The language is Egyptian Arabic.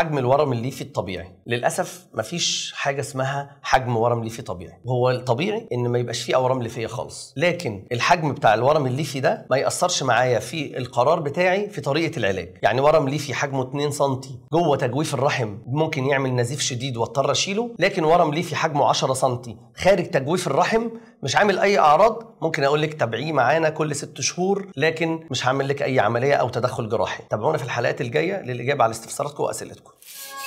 حجم الورم الليفي الطبيعي للاسف مفيش حاجه اسمها حجم ورم ليفي طبيعي وهو الطبيعي ان ما يبقاش فيه اورام ليفيه خالص لكن الحجم بتاع الورم الليفي ده ما ياثرش معايا في القرار بتاعي في طريقه العلاج يعني ورم ليفي حجمه 2 سم جوه تجويف الرحم ممكن يعمل نزيف شديد واضطر اشيله لكن ورم ليفي حجمه 10 سم خارج تجويف الرحم مش عامل اي اعراض ممكن اقول لك تابعيه معانا كل ست شهور لكن مش هعمل لك اي عمليه او تدخل جراحي تابعونا في الحلقات الجايه للاجابه على استفساراتكم واسئلتكم